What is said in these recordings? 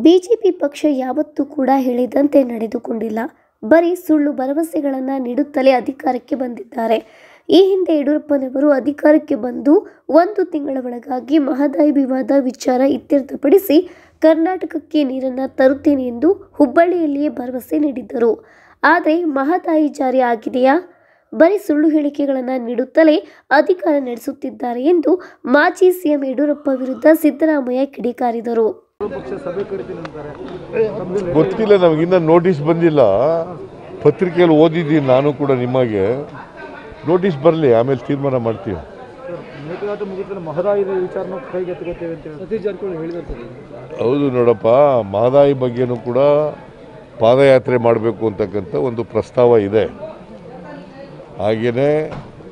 BJP ಪಕ್ಷ ಯಾವತ್ತೂ ಕೂಡ ಹೇಳಿದಂತೆ ನಡೆದುಕೊಂಡಿಲ್ಲ ಬರೀ ಸುಳ್ಳು ಭರವಸೆಗಳನ್ನು ನೀಡುತ್ತಲೇ ಅಧಿಕಾರಕ್ಕೆ ಬಂದಿದ್ದಾರೆ ಈ ಹಿಂದೆ ಯಡಿಯೂರಪ್ಪನವರು ಅಧಿಕಾರಕ್ಕೆ ಬಂದು ಒಂದು ತಿಂಗಳ ಒಳಗಾಗಿ ಮಹದಾಯಿ ವಿವಾದ ವಿಚಾರ ಇತ್ಯರ್ಥಪಡಿಸಿ ಕರ್ನಾಟಕಕ್ಕೆ ನೀರನ್ನು ತರುತ್ತೇನೆ ಎಂದು ಹುಬ್ಬಳ್ಳಿಯಲ್ಲಿಯೇ ಭರವಸೆ ನೀಡಿದ್ದರು ಆದರೆ ಮಹದಾಯಿ ಜಾರಿ ಆಗಿದೆಯಾ ಬರೀ ಸುಳ್ಳು ಹೇಳಿಕೆಗಳನ್ನು ನೀಡುತ್ತಲೇ ಅಧಿಕಾರ ನಡೆಸುತ್ತಿದ್ದಾರೆ ಎಂದು ಮಾಜಿ ಸಿಎಂ ಯಡಿಯೂರಪ್ಪ ವಿರುದ್ಧ ಸಿದ್ದರಾಮಯ್ಯ ಕಿಡಿಕಾರಿದರು ಪಕ್ಷ ಸಭೆ ಕರಿತೀನಿ ಅಂತಾರೆ ಗೊತ್ತಿಲ್ಲ ನಮಗಿನ್ನ ನೋಟಿಸ್ ಬಂದಿಲ್ಲ ಪತ್ರಿಕೆಯಲ್ಲಿ ಓದಿದ್ದೀನಿ ನಾನು ಕೂಡ ನಿಮಗೆ ನೋಟಿಸ್ ಬರಲಿ ಆಮೇಲೆ ತೀರ್ಮಾನ ಮಾಡ್ತೀವಿ ಮೇಕೆದಾಟು ಮುಗಿದ್ರೆ ಮಹದಾಯಿ ವಿಚಾರನ ಕೈಗೆ ಎತ್ಕೋತೇವೆ ಅಂತ ಹೇಳಿ ಸತೀಶ್ ಜಾರಕಿಹೊಳಿ ಹೇಳಿದಂತೆ ಹೌದು ನೋಡಪ್ಪ ಮಹದಾಯಿ ಬಗ್ಗೆನೂ ಕೂಡ ಪಾದಯಾತ್ರೆ ಮಾಡಬೇಕು ಅಂತಕ್ಕಂಥ ಒಂದು ಪ್ರಸ್ತಾವ ಇದೆ ಹಾಗೆಯೇ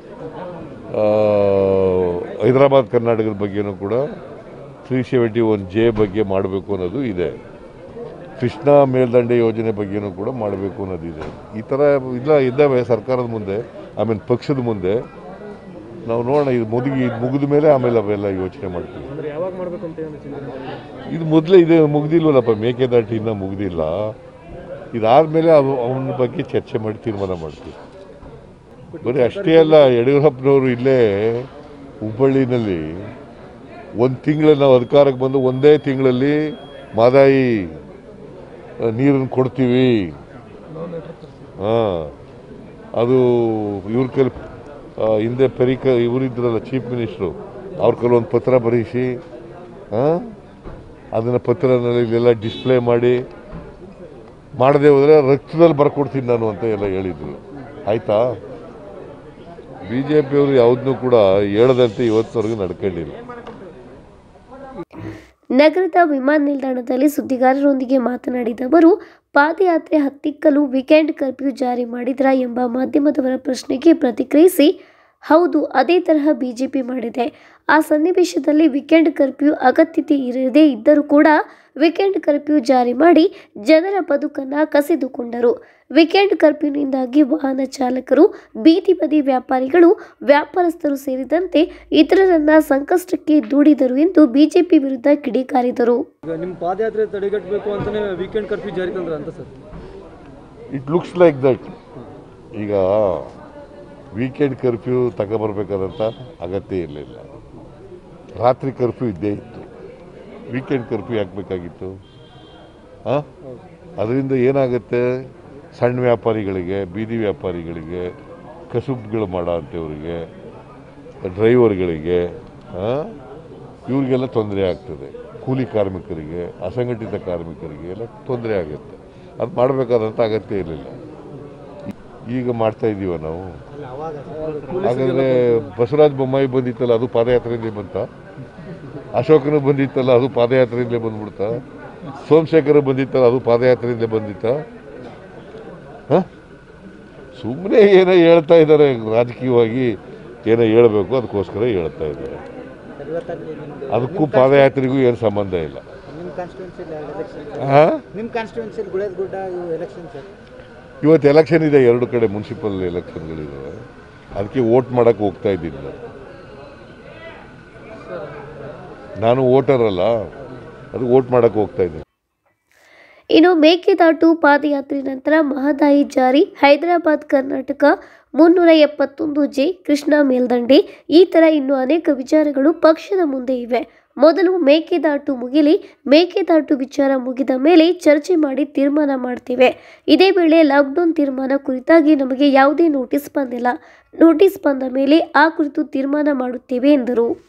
ಹೈದರಾಬಾದ್ ಕರ್ನಾಟಕದ ಬಗ್ಗೆನೂ ಕೂಡ ತ್ರೀ ಸೆವೆಂಟಿ ಒನ್ ಜೆ ಬಗ್ಗೆ ಮಾಡಬೇಕು ಅನ್ನೋದು ಇದೆ ಕೃಷ್ಣಾ ಮೇಲ್ದಂಡೆ ಯೋಜನೆ ಬಗ್ಗೆನೂ ಕೂಡ ಮಾಡಬೇಕು ಅನ್ನೋದಿದೆ ಈ ಥರ ಇಲ್ಲ ಇದ್ದಾವೆ ಸರ್ಕಾರದ ಮುಂದೆ ಆಮೇಲೆ ಪಕ್ಷದ ಮುಂದೆ ನಾವು ನೋಡೋಣ ಇದು ಮುದುಗಿ ಇದು ಮುಗಿದ ಮೇಲೆ ಆಮೇಲೆ ಅವೆಲ್ಲ ಯೋಚನೆ ಮಾಡ್ತೀವಿ ಅಂದ್ರೆ ಯಾವಾಗ ಮಾಡ್ಬೇಕು ಅಂತ ಏನು ಚಿಂತನೆ ಮಾಡಿದ್ದೀರಿ? ಇದು ಮೊದಲೇ ಇದೆ ಮುಗ್ದಿಲ್ವಲ್ಲಪ್ಪ ಮೇಕೆದಾಟು ಇನ್ನೂ ಮುಗ್ದಿಲ್ಲ ಇದಾದ್ಮೇಲೆ ಅವು ಅವನ ಬಗ್ಗೆ ಚರ್ಚೆ ಮಾಡಿ ತೀರ್ಮಾನ ಮಾಡ್ತೀವಿ ಬರೀ ಅಷ್ಟೇ ಅಲ್ಲ ಯಡಿಯೂರಪ್ಪನವರು ಇಲ್ಲೇ ಹುಬ್ಬಳ್ಳಿನಲ್ಲಿ ಒಂದು ತಿಂಗಳಲ್ಲಿ ನಾವು ಅಧಿಕಾರಕ್ಕೆ ಬಂದು ಒಂದೇ ತಿಂಗಳಲ್ಲಿ ಮಾದಾಯಿ ನೀರನ್ನು ಕೊಡ್ತೀವಿ ಹಾಂ ಅದು ಇವ್ರ ಕೈಲಿ ಆ, ಹಿಂದೆ ಪೆರಿಕ ಇವರಿದ್ರಲ್ಲ ಚೀಫ್ ಮಿನಿಸ್ಟ್ರು ಅವ್ರ ಕೈಲಿ ಒಂದು ಪತ್ರ ಬರೆಸಿ ಹಾಂ ಅದನ್ನು ಪತ್ರನಲ್ಲಿ ಇಲ್ಲೆಲ್ಲ ಡಿಸ್ಪ್ಲೇ ಮಾಡಿ ಮಾಡದೆ ಹೋದರೆ ರಕ್ತದಲ್ಲಿ ಬರ್ಕೊಡ್ತೀನಿ ನಾನು ಅಂತ ಎಲ್ಲ ಹೇಳಿದ್ರು ಆಯಿತಾ ಬಿ ಜೆ ಪಿಯವರು ಯಾವುದನ್ನೂ ಕೂಡ ಹೇಳದಂತೆ ಇವತ್ತವರೆಗೂ ನಡ್ಕೊಂಡಿಲ್ಲ ನಗರದ ವಿಮಾನ ನಿಲ್ದಾಣದಲ್ಲಿ ಸುದ್ದಿಗಾರರೊಂದಿಗೆ ಮಾತನಾಡಿದ ಅವರು ಪಾದಯಾತ್ರೆ ಹತ್ತಿಕ್ಕಲು ವೀಕೆಂಡ್ ಕರ್ಫ್ಯೂ ಜಾರಿ ಮಾಡಿದ್ರಾ ಎಂಬ ಮಾಧ್ಯಮದವರ ಪ್ರಶ್ನೆಗೆ ಪ್ರತಿಕ್ರಿಯಿಸಿ ಹೌದು ಅದೇ ತರಹ ಬಿಜೆಪಿ ಮಾಡಿದೆ ಆ ಸನ್ನಿವೇಶದಲ್ಲಿ ವೀಕೆಂಡ್ ಕರ್ಫ್ಯೂ ಅಗತ್ಯತೆ ಇರದೇ ಇದ್ದರೂ ಕೂಡ ವೀಕೆಂಡ್ ಕರ್ಫ್ಯೂ ಜಾರಿ ಮಾಡಿ ಜನರ ಬದುಕನ್ನು ಕಸಿದುಕೊಂಡರು ವೀಕೆಂಡ್ ಕರ್ಫ್ಯೂನಿಂದಾಗಿ ವಾಹನ ಚಾಲಕರು ಬೀದಿ ಬದಿ ವ್ಯಾಪಾರಿಗಳು ವ್ಯಾಪಾರಸ್ಥರು ಸೇರಿದಂತೆ ಇತರರನ್ನ ಸಂಕಷ್ಟಕ್ಕೆ ದೂಡಿದರು ಎಂದು ಬಿಜೆಪಿ ವಿರುದ್ಧ ಕಿಡಿಕಾರಿದರು ಈಗ ನಿಮ್ಮ ಪಾದಯಾತ್ರೆ ತಡೆಗಟ್ಟಬೇಕು ಅಂತಾನೆ ವೀಕೆಂಡ್ ಕರ್ಫ್ಯೂ ಜಾರಿ ತಂದ್ರ ಅಂತ sir it looks like that ಈಗ ವೀಕೆಂಡ್ ಕರ್ಫ್ಯೂ ತಗೊಬರ್ಬೇಕಾದಂಥ ಅಗತ್ಯ ಇರಲಿಲ್ಲ ರಾತ್ರಿ ಕರ್ಫ್ಯೂ ಇದ್ದೇ ಇತ್ತು ವೀಕೆಂಡ್ ಕರ್ಫ್ಯೂ ಯಾಕೆ ಬೇಕಾಗಿತ್ತು ಹಾಂ ಅದರಿಂದ ಏನಾಗುತ್ತೆ ಸಣ್ಣ ವ್ಯಾಪಾರಿಗಳಿಗೆ ಬೀದಿ ವ್ಯಾಪಾರಿಗಳಿಗೆ ಕಸುಬುಗಳು ಮಾಡೋ ಅಂಥವ್ರಿಗೆ ಡ್ರೈವರ್ಗಳಿಗೆ ಹಾಂ ಇವ್ರಿಗೆಲ್ಲ ತೊಂದರೆ ಆಗ್ತದೆ ಕೂಲಿ ಕಾರ್ಮಿಕರಿಗೆ ಅಸಂಘಟಿತ ಕಾರ್ಮಿಕರಿಗೆ ಎಲ್ಲ ತೊಂದರೆ ಆಗುತ್ತೆ ಅದು ಮಾಡಬೇಕಾದಂಥ ಅಗತ್ಯ ಇರಲಿಲ್ಲ ಈಗ ಮಾಡ್ತಾ ಇದ್ದೀವ ನಾವು ಹಾಗಾದರೆ ಬಸವರಾಜ ಬೊಮ್ಮಾಯಿ ಬಂದಿತ್ತಲ್ಲ ಅದು ಪಾದಯಾತ್ರೆಯಿಂದಲೇ ಬಂತ ಅಶೋಕನು ಬಂದಿತ್ತಲ್ಲ ಅದು ಪಾದಯಾತ್ರೆಯಿಂದಲೇ ಬಂದ್ಬಿಡ್ತ ಸೋಮಶೇಖರ ಬಂದಿತ್ತಲ್ಲ ಅದು ಪಾದಯಾತ್ರೆಯಿಂದಲೇ ಬಂದಿತ್ತ ಹಾಂ ಸುಮ್ಮನೆ ಏನೋ ಹೇಳ್ತಾ ಇದ್ದಾರೆ ರಾಜಕೀಯವಾಗಿ ಏನೋ ಹೇಳಬೇಕು ಅದಕ್ಕೋಸ್ಕರ ಹೇಳ್ತಾ ಇದ್ದಾರೆ ಅದಕ್ಕೂ ಪಾದಯಾತ್ರೆಗೂ ಏನು ಸಂಬಂಧ ಇಲ್ಲ ನಿಮ್ಮ ಕಾನ್ಸ್ಟಿಟ್ಯೂನ್ಸಿಲಿ ಎಲೆಕ್ಷನ್ ಹಾಂ ನಿಮ್ಮ ಕಾನ್ಸ್ಟಿಟ್ಯೂನ್ಸಿಲಿ ಗುಳೇದ ಗುಡ್ಡ ಇವು ಎಲೆಕ್ಷನ್ ಸರ್ ಇವತ್ತು ಎಲೆಕ್ಷನ್ ಇದೆ ಎರಡು ಕಡೆ ಮುನ್ಸಿಪಲ್ ಎಲೆಕ್ಷನ್ಗಳಿದ್ದಾವೆ ಅದಕ್ಕೆ ವೋಟ್ ಮಾಡೋಕ್ಕೆ ಹೋಗ್ತಾ ಇದ್ದೀನಿ ನಾನು ನಾನು ವೋಟರ್ ಅಲ್ಲ ಅದು ವೋಟ್ ಮಾಡೋಕ್ಕೆ ಹೋಗ್ತಾ ಇದ್ದೀನಿ ಇನ್ನು ಮೇಕೆದಾಟು ಪಾದಯಾತ್ರೆ ನಂತರ ಮಹದಾಯಿ ಜಾರಿ ಹೈದರಾಬಾದ್ ಕರ್ನಾಟಕ ಮುನ್ನೂರ ಎಪ್ಪತ್ತೊಂದು ಜೆ ಕೃಷ್ಣಾ ಮೇಲ್ದಂಡೆ ಈ ಥರ ಇನ್ನು ಅನೇಕ ವಿಚಾರಗಳು ಪಕ್ಷದ ಮುಂದೆ ಇವೆ ಮೊದಲು ಮೇಕೆದಾಟು ಮುಗಿಲಿ ಮೇಕೆದಾಟು ವಿಚಾರ ಮುಗಿದ ಮೇಲೆ ಚರ್ಚೆ ಮಾಡಿ ತೀರ್ಮಾನ ಮಾಡ್ತೇವೆ ಇದೇ ವೇಳೆ ಲಾಕ್ಡೌನ್ ತೀರ್ಮಾನ ಕುರಿತಾಗಿ ನಮಗೆ ಯಾವುದೇ ನೋಟಿಸ್ ಬಂದಿಲ್ಲ ನೋಟಿಸ್ ಬಂದ ಮೇಲೆ ಆ ಕುರಿತು ತೀರ್ಮಾನ ಮಾಡುತ್ತೇವೆ ಎಂದರು